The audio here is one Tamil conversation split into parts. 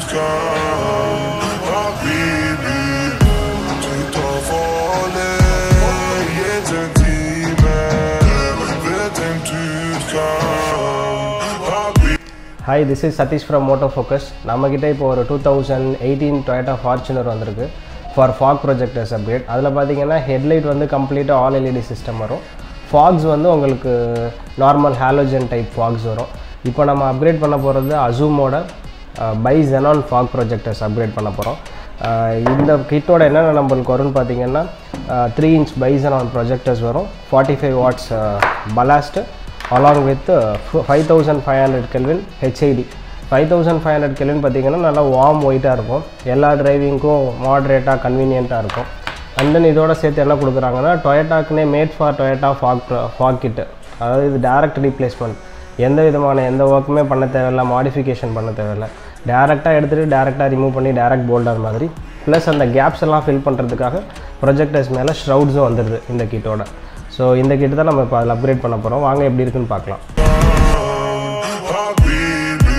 skam Habibi Tyckte farlig Gett en timme Vet en utgang Habibi hi this is Sathish from moto focus நம்மக்கிட்ட இப்போ ஒரு two thousand eighteen Toyota Fortuner வந்திருக்கு ஃபார் ஃபாக் ப்ரொஜெக்டர்ஸ் அப்டேட் அதில் பார்த்தீங்கன்னா ஹெட்லைட் வந்து கம்ப்ளீட்டாக ஆல் எல்இடி சிஸ்டம் வரும் ஃபாக்ஸ் வந்து உங்களுக்கு நார்மல் ஹாலோஜன் டைப் ஃபாக்ஸ் வரும் இப்போ நம்ம அப்கிரேட் பண்ண போகிறது அசூமோட bi xenon fog projectors upgrade பண்ண போகிறோம் இந்த கிட்டோட என்னென்ன நம்மளுக்கு வரும்னு பார்த்தீங்கன்னா த்ரீ இன்ச் பைசனான் ப்ரொஜெக்டர்ஸ் வரும் forty five watts ballast along with five thousand five hundred kelvin HID five thousand five hundred kelvin பார்த்தீங்கன்னா நல்லா வார்ம் ஒயிட்டாக இருக்கும் எல்லா டிரைவிங்க்கும் மாட்ரேட்டாக கன்வீனியண்ட்டாக இருக்கும் அண்ட் தென் இதோட சேர்த்து என்ன கொடுக்குறாங்கன்னா டொயட்டாக்குனே made for Toyota fog fog kit அதாவது இது டேரக்ட் ரீப்ளேஸ்மெண்ட் எந்த விதமான எந்த ஒர்க்குமே பண்ண தேவையில்ல மாடிஃபிகேஷன் பண்ண தேவையில்ல டேரெக்டாக எடுத்துகிட்டு டேரெக்டாக ரிமூவ் பண்ணி டேரக்ட் போல்டர் மாதிரி ப்ளஸ் அந்த கேப்ஸ் எல்லாம் ஃபில் பண்ணுறதுக்காக ப்ரொஜெக்டர்ஸ் மேலே ஷ்ரவுட்ஸும் வந்துடுது இந்த கிட்டோட ஸோ இந்த கிட்ட தான் நம்ம இப்போ அதில் அப்கிரேட் பண்ண போகிறோம் வாங்க எப்படி இருக்குன்னு பார்க்கலாம் Habibi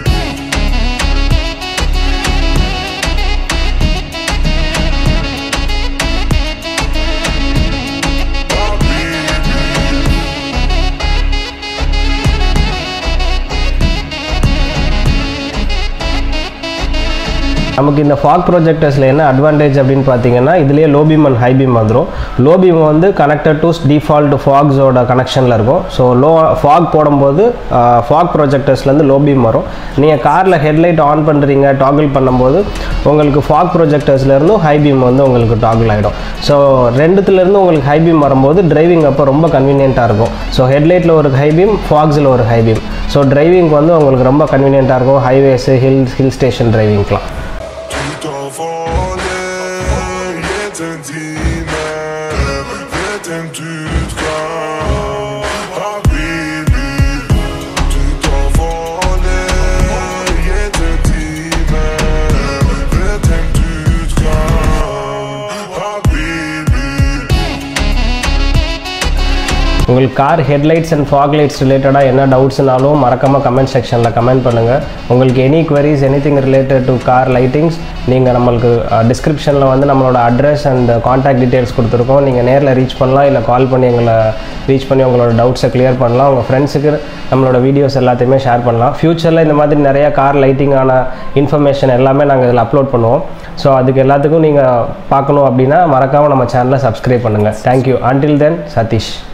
நமக்கு இந்த ஃபாக் ப்ரொஜெக்டர்ஸில் என்ன அட்வான்டேஜ் அப்படின்னு பார்த்தீங்கன்னா இதுலேயே low beam and high beam வந்துடும் லோ பீம் வந்து கனெக்டட் டு டிஃபால்ட் ஃபாக்ஸோட கனெக்ஷனில் இருக்கும் ஸோ லோ ஃபாக் போடும்போது ஃபாக் ப்ரொஜெக்டர்ஸ்லேருந்து லோ பீம் வரும் நீங்கள் காரில் ஹெட்லைட் ஆன் பண்ணுறீங்க டாகிள் பண்ணும்போது உங்களுக்கு ஃபாக் ப்ரொஜெக்டர்ஸ்லேருந்தும் ஹை பீம் வந்து உங்களுக்கு டாகிள் ஆகிடும் ஸோ ரெண்டுத்துலேருந்து உங்களுக்கு ஹை பீம் வரும்போது டிரைவிங் அப்போ ரொம்ப கன்வீனியண்ட்டாக இருக்கும் ஸோ ஹெட்லைட்டில் ஒரு ஹை பீம் ஃபாக்ஸில் ஒரு ஹை பீம் ஸோ டிரைவிங் வந்து உங்களுக்கு ரொம்ப கன்வீனியண்ட்டாக இருக்கும் ஹைவேஸு ஹில் ஹில் ஸ்டேஷன் டிரைவிங்க்கெலாம் Tyckte farlig Gett en timme Vet en utgang Habibi Tyckte farlig Gett en timme Vet en utgang Habibi உங்களுக்கு car headlights and fog lights ரிலேட்டடாக என்ன டவுட்ஸ்னாலும் மறக்காமல் கமெண்ட் செக்ஷனில் கமெண்ட் பண்ணுங்கள் உங்களுக்கு any queries anything related to car lightings நீங்கள் நம்மளுக்கு டிஸ்கிரிப்ஷனில் வந்து நம்மளோட அட்ரஸ் அண்ட் காண்டாக்ட் டீட்டெயில்ஸ் கொடுத்துருக்கோம் நீங்கள் நேரில் ரீச் பண்ணலாம் இல்லை கால் பண்ணி எங்களை ரீச் பண்ணி உங்களோட டவுட்ஸை கிளியர் பண்ணலாம் உங்கள் ஃப்ரெண்ட்ஸுக்கு நம்மளோட வீடியோஸ் எல்லாத்தையுமே ஷேர் பண்ணலாம் ஃப்யூச்சரில் இந்த மாதிரி நிறைய கார் லைட்டிங்கான இன்ஃபர்மேஷன் எல்லாமே நாங்கள் இதில் அப்லோட் பண்ணுவோம் ஸோ அதுக்கு எல்லாத்துக்கும் நீங்கள் பார்க்கணும் அப்படின்னா மறக்காமல் நம்ம சேனலை சப்ஸ்கிரைப் பண்ணுங்கள் தேங்க்யூ until தென் சதீஷ்